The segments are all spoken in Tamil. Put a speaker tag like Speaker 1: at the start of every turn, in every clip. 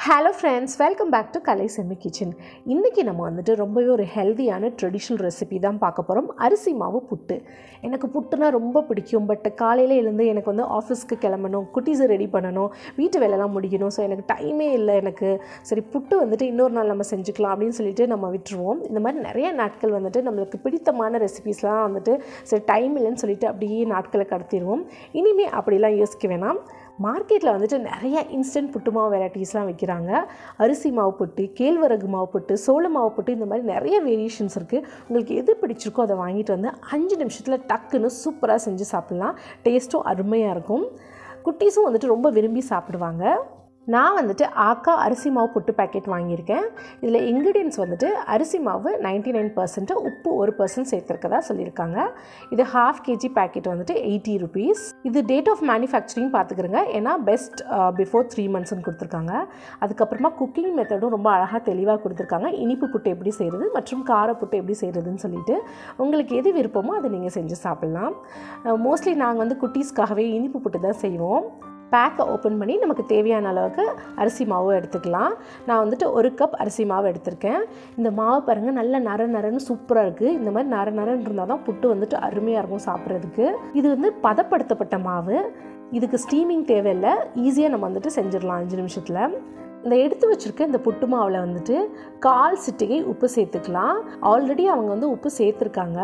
Speaker 1: hello friends welcome back to Kalai Semmi kitchen இன்றைக்கி நம்ம வந்துட்டு ரொம்பவே ஒரு ஹெல்தியான ட்ரெடிஷ்னல் ரெசிபி தான் பார்க்க போகிறோம் அரிசி மாவு புட்டு எனக்கு புட்டுனா ரொம்ப பிடிக்கும் பட் காலையில் எழுந்து எனக்கு வந்து ஆஃபீஸ்க்கு கிளம்பணும் குட்டீஸை ரெடி பண்ணணும் வீட்டு வேலைலாம் முடிக்கணும் ஸோ எனக்கு டைமே இல்லை எனக்கு சரி புட்டு வந்துட்டு இன்னொரு நாள் நம்ம செஞ்சுக்கலாம் அப்படின்னு சொல்லிட்டு நம்ம விட்டுருவோம் இந்த மாதிரி நிறைய நாட்கள் வந்துட்டு நம்மளுக்கு பிடித்தமான ரெசிபீஸ்லாம் வந்துட்டு சரி டைம் இல்லைன்னு சொல்லிட்டு அப்படியே நாட்களை கடத்திடுவோம் இனிமேல் அப்படிலாம் யோசிக்க வேணாம் மார்க்கெட்டில் வந்துட்டு நிறைய இன்ஸ்டன்ட் புட்டு மாவு வெரைட்டிஸ்லாம் விற்கிறாங்க அரிசி மாவு புட்டு கேழ்வரகு மாவு புட்டு சோள மாவு புட்டு இந்த மாதிரி நிறைய வேரியேஷன்ஸ் இருக்குது உங்களுக்கு எது பிடிச்சிருக்கோ அதை வாங்கிட்டு வந்து அஞ்சு நிமிஷத்தில் டக்குன்னு சூப்பராக செஞ்சு சாப்பிட்லாம் டேஸ்ட்டும் அருமையாக இருக்கும் குட்டீஸும் வந்துட்டு ரொம்ப விரும்பி சாப்பிடுவாங்க நான் வந்துட்டு ஆக்கா அரிசி மாவு புட்டு பேக்கெட் வாங்கியிருக்கேன் இதில் இன்க்ரீடியன்ஸ் வந்துட்டு அரிசி மாவு நைன்ட்டி நைன் பர்சன்ட்டு உப்பு ஒரு பர்சன்ட் சேர்த்துருக்கதா சொல்லியிருக்காங்க இது ஹாஃப் கேஜி பேக்கெட் வந்துட்டு எயிட்டி ருபீஸ் இது டேட் ஆஃப் மேனுஃபேக்சரிங் பார்த்துக்கிறங்க ஏன்னா பெஸ்ட் பிஃபோர் த்ரீ மந்த்ஸ்னு கொடுத்துருக்காங்க அதுக்கப்புறமா குக்கிங் மெத்தடும் ரொம்ப அழகாக தெளிவாக கொடுத்துருக்காங்க இனிப்பு புட்டு எப்படி செய்கிறது மற்றும் கார புட்டு எப்படி செய்கிறதுன்னு சொல்லிட்டு உங்களுக்கு எது விருப்பமோ அதை நீங்கள் செஞ்சு சாப்பிட்லாம் மோஸ்ட்லி நாங்கள் வந்து குட்டீஸ்க்காகவே இனிப்பு புட்டு தான் செய்வோம் பேக்கை ஓப்பன் பண்ணி நமக்கு தேவையான அளவுக்கு அரிசி மாவு எடுத்துக்கலாம் நான் வந்துட்டு ஒரு கப் அரிசி மாவு எடுத்திருக்கேன் இந்த மாவு பாருங்கள் நல்ல நர நரன்னு சூப்பராக இருக்குது இந்த மாதிரி நர நரன்னு இருந்தால் தான் புட்டு வந்துட்டு அருமையாக இருக்கும் சாப்பிட்றதுக்கு இது வந்து பதப்படுத்தப்பட்ட மாவு இதுக்கு ஸ்டீமிங் தேவையில்லை ஈஸியாக நம்ம வந்துட்டு செஞ்சிடலாம் அஞ்சு நிமிஷத்தில் இந்த எடுத்து வச்சுருக்க இந்த புட்டு மாவில் வந்துட்டு கால் சிட்டிகை உப்பு சேர்த்துக்கலாம் ஆல்ரெடி அவங்க வந்து உப்பு சேர்த்துருக்காங்க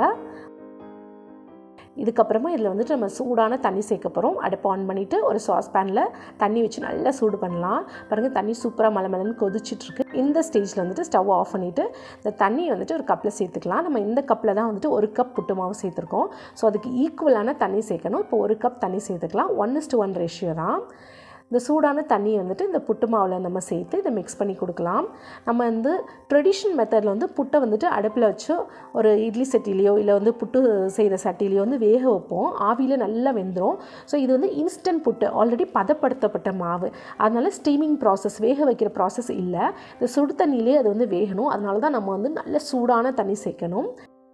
Speaker 1: இதுக்கப்புறமா இதில் வந்துட்டு நம்ம சூடான தண்ணி சேர்க்க போகிறோம் அடுப்பு ஆன் பண்ணிவிட்டு ஒரு சாஸ் பேனில் தண்ணி வச்சு நல்லா சூடு பண்ணலாம் பாருங்கள் தண்ணி சூப்பராக மலை மலைன்னு கொதிச்சிட்ருக்கு இந்த ஸ்டேஜில் வந்துட்டு ஸ்டவ் ஆஃப் பண்ணிவிட்டு இந்த தண்ணியை வந்துட்டு ஒரு கப்பில் சேர்த்துக்கலாம் நம்ம இந்த கப்பில் தான் வந்துட்டு ஒரு கப் புட்டு மாவு சேர்த்துருக்கோம் ஸோ அதுக்கு ஈக்குவலான தண்ணி சேர்க்கணும் இப்போ ஒரு கப் தண்ணி சேர்த்துக்கலாம் one is to one ratio தான் இந்த சூடான தண்ணியை வந்துட்டு இந்த புட்டு மாவில் நம்ம சேர்த்து இதை மிக்ஸ் பண்ணி கொடுக்கலாம் நம்ம வந்து ட்ரெடிஷ்னல் மெத்தடில் வந்து புட்டை வந்துட்டு அடுப்பில் வச்சு ஒரு இட்லி சட்டிலையோ இல்லை வந்து புட்டு செய்கிற சட்டிலையோ வந்து வேக வைப்போம் ஆவியில் நல்லா வெந்துடும் ஸோ இது வந்து இன்ஸ்டன்ட் புட்டு ஆல்ரெடி பதப்படுத்தப்பட்ட மாவு அதனால் ஸ்டீமிங் ப்ராசஸ் வேக வைக்கிற ப்ராசஸ் இல்லை இந்த சுடு தண்ணியிலே அது வந்து வேகணும் அதனால தான் நம்ம வந்து நல்ல சூடான தண்ணி சேர்க்கணும்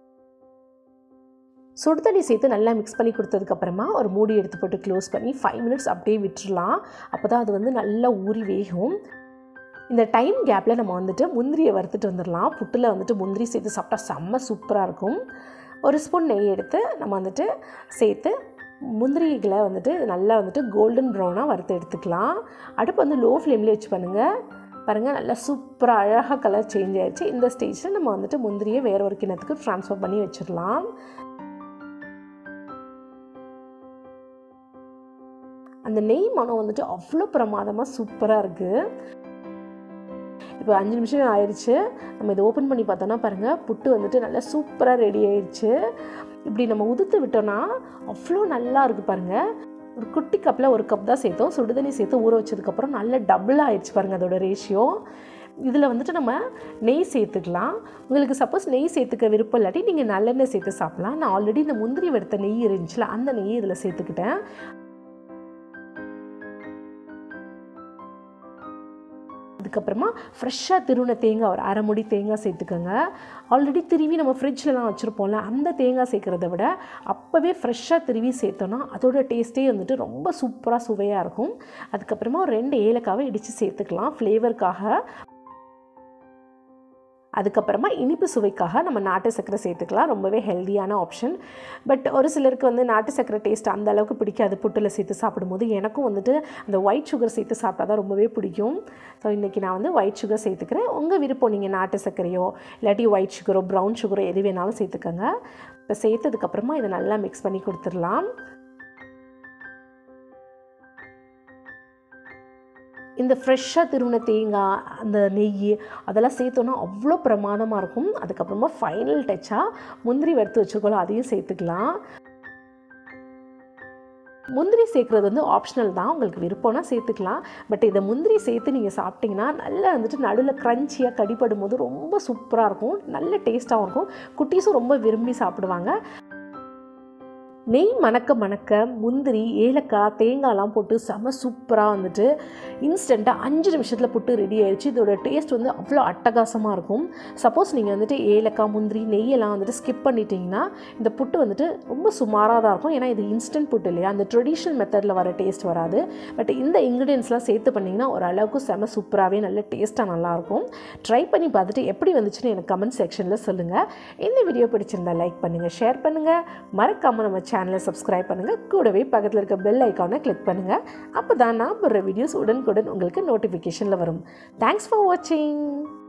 Speaker 1: சுடு தண்ணி சேர்த்து நல்லா மிக்ஸ் பண்ணி கொடுத்ததுக்கப்புறமா ஒரு மூடி எடுத்து போட்டு க்ளோஸ் பண்ணி ஃபைவ் மினிட்ஸ் அப்படியே விட்டுடலாம் அப்போ தான் அது வந்து நல்லா ஊறி வேகும் இந்த டைம் கேப்பில் நம்ம வந்துட்டு முந்திரியை வறுத்துட்டு வந்துடலாம் புட்டில் வந்துட்டு முந்திரி சேர்த்து சாப்பிட்டா செம்ம சூப்பராக இருக்கும் ஒரு ஸ்பூன் நெய் எடுத்து நம்ம வந்துட்டு சேர்த்து முந்திரிகளை வந்துட்டு நல்லா வந்துட்டு கோல்டன் ப்ரௌனாக வறுத்து எடுத்துக்கலாம் அடுப்பு வந்து லோ ஃப்ளேமில் வச்சு பண்ணுங்கள் பாருங்கள் நல்லா சூப்பராக அழகாக கலர் சேஞ்ச் ஆகிடுச்சு இந்த ஸ்டேஜில் நம்ம வந்துட்டு முந்திரியை வேற ஒரு கிணத்துக்கு ட்ரான்ஸ்ஃபர் பண்ணி வச்சிடலாம் அந்த நெய் மனம் வந்துட்டு அவ்வளோ பிரமாதமாக சூப்பராக இருக்குது இப்போ அஞ்சு நிமிஷம் ஆயிடுச்சு நம்ம இதை ஓப்பன் பண்ணி பார்த்தோன்னா பாருங்கள் புட்டு வந்துட்டு நல்லா சூப்பராக ரெடி ஆயிடுச்சு இப்படி நம்ம உதுத்து விட்டோன்னா அவ்வளோ நல்லா இருக்குது பாருங்கள் ஒரு குட்டி கப்பில் ஒரு கப் தான் சேர்த்தோம் சுடுதண்ணி சேர்த்து ஊற வச்சதுக்கப்புறம் நல்ல டபுள் ஆயிடுச்சு பாருங்கள் அதோட ரேஷியோ இதில் வந்துட்டு நம்ம நெய் சேர்த்துக்கலாம் உங்களுக்கு சப்போஸ் நெய் சேர்த்துக்க விருப்பம் இல்லாட்டி நீங்கள் நல்லெண்ணெய் சேர்த்து சாப்பிட்லாம் நான் ஆல்ரெடி இந்த முந்திரி வறுத்த நெய் இருந்துச்சுல அந்த நெய் இதில் சேர்த்துக்கிட்டேன் அதுக்கப்புறமா ஃப்ரெஷ்ஷாக திருவின தேங்காய் ஒரு அரை முடி தேங்காய் சேர்த்துக்கோங்க ஆல்ரெடி திருவி நம்ம ஃப்ரிட்ஜ்லலாம் வச்சுருப்போம்ல அந்த தேங்காய் சேர்க்குறத விட அப்போவே ஃப்ரெஷ்ஷாக திருவி சேர்த்தோன்னா அதோட டேஸ்ட்டே வந்துட்டு ரொம்ப சூப்பராக சுவையாக இருக்கும் அதுக்கப்புறமா ஒரு ரெண்டு ஏலக்காவை இடித்து சேர்த்துக்கலாம் ஃப்ளேவருக்காக அதுக்கப்புறமா இனிப்பு சுவைக்காக நம்ம நாட்டு சர்க்கரை சேர்த்துக்கலாம் ரொம்பவே ஹெல்த்தியான ஆப்ஷன் பட் ஒரு சிலருக்கு வந்து நாட்டு சர்க்கரை டேஸ்ட் அந்த அளவுக்கு பிடிக்காது புட்டில் சேர்த்து சாப்பிடும்போது எனக்கும் வந்துட்டு அந்த ஒயிட் சுகர் சேர்த்து சாப்பிட்டா தான் ரொம்பவே பிடிக்கும் ஸோ இன்றைக்கி நான் வந்து ஒயிட் சுகர் சேர்த்துக்கிறேன் உங்கள் விருப்பம் நீங்கள் நாட்டு சர்க்கரையோ இல்லாட்டி ஒயிட் சுகரோ ப்ரௌன் சுகரோ எது வேணாலும் சேர்த்துக்கோங்க இப்போ சேர்த்ததுக்கப்புறமா இதை நல்லா மிக்ஸ் பண்ணி கொடுத்துடலாம் இந்த ஃப்ரெஷ்ஷாக திருவின தேங்காய் அந்த நெய் அதெல்லாம் சேர்த்தோன்னா அவ்வளோ பிரமாதமாக இருக்கும் அதுக்கப்புறமா ஃபைனல் டச்சாக முந்திரி வறுத்து வச்சுருக்கோம் அதையும் சேர்த்துக்கலாம் முந்திரி சேர்க்குறது வந்து ஆப்ஷனல் தான் உங்களுக்கு விருப்பம்னா சேர்த்துக்கலாம் பட் இதை முந்திரி சேர்த்து நீங்கள் சாப்பிட்டிங்கன்னா நல்லா வந்துட்டு நடுவில் க்ரன்ச்சியாக கடிப்படும் போது ரொம்ப சூப்பராக இருக்கும் நல்ல டேஸ்ட்டாகவும் இருக்கும் குட்டீஸும் ரொம்ப விரும்பி சாப்பிடுவாங்க நெய் மணக்க மணக்க முந்திரி ஏலக்காய் தேங்காய்லாம் போட்டு செம சூப்பராக வந்துட்டு இன்ஸ்டண்ட்டாக அஞ்சு நிமிஷத்தில் புட்டு ரெடி ஆயிடுச்சு இதோட டேஸ்ட் வந்து அவ்வளோ அட்டகாசமாக இருக்கும் சப்போஸ் நீங்கள் வந்துட்டு ஏலக்காய் முந்திரி நெய்யெல்லாம் வந்துட்டு ஸ்கிப் பண்ணிட்டீங்கன்னா இந்த புட்டு வந்துட்டு ரொம்ப சுமாராக தான் இருக்கும் ஏன்னா இது இன்ஸ்டன்ட் புட்டு இல்லையா அந்த ட்ரெடிஷ்னல் மெத்தடில் வர டேஸ்ட் வராது பட் இந்த இன்க்ரீடியன்ஸ்லாம் சேர்த்து பண்ணிங்கன்னா ஓரளவுக்கு செம சூப்பராகவே நல்ல டேஸ்ட்டாக நல்லாயிருக்கும் ட்ரை பண்ணி பார்த்துட்டு எப்படி வந்துச்சுன்னு எனக்கு கமெண்ட் செக்ஷனில் சொல்லுங்கள் இந்த வீடியோ பிடிச்சிருந்தா லைக் பண்ணுங்கள் ஷேர் பண்ணுங்கள் மறக்காமல் நம்ம சேனலை சப்ஸ்கிரைப் பண்ணுங்கள் கூடவே பக்கத்தில் இருக்க பெல் ஐக்கானை கிளிக் பண்ணுங்கள் அப்போ தான் நான் போடுற வீடியோஸ் உடனுக்குடன் உங்களுக்கு நோட்டிஃபிகேஷனில் வரும் தேங்க்ஸ் ஃபார் வாட்சிங்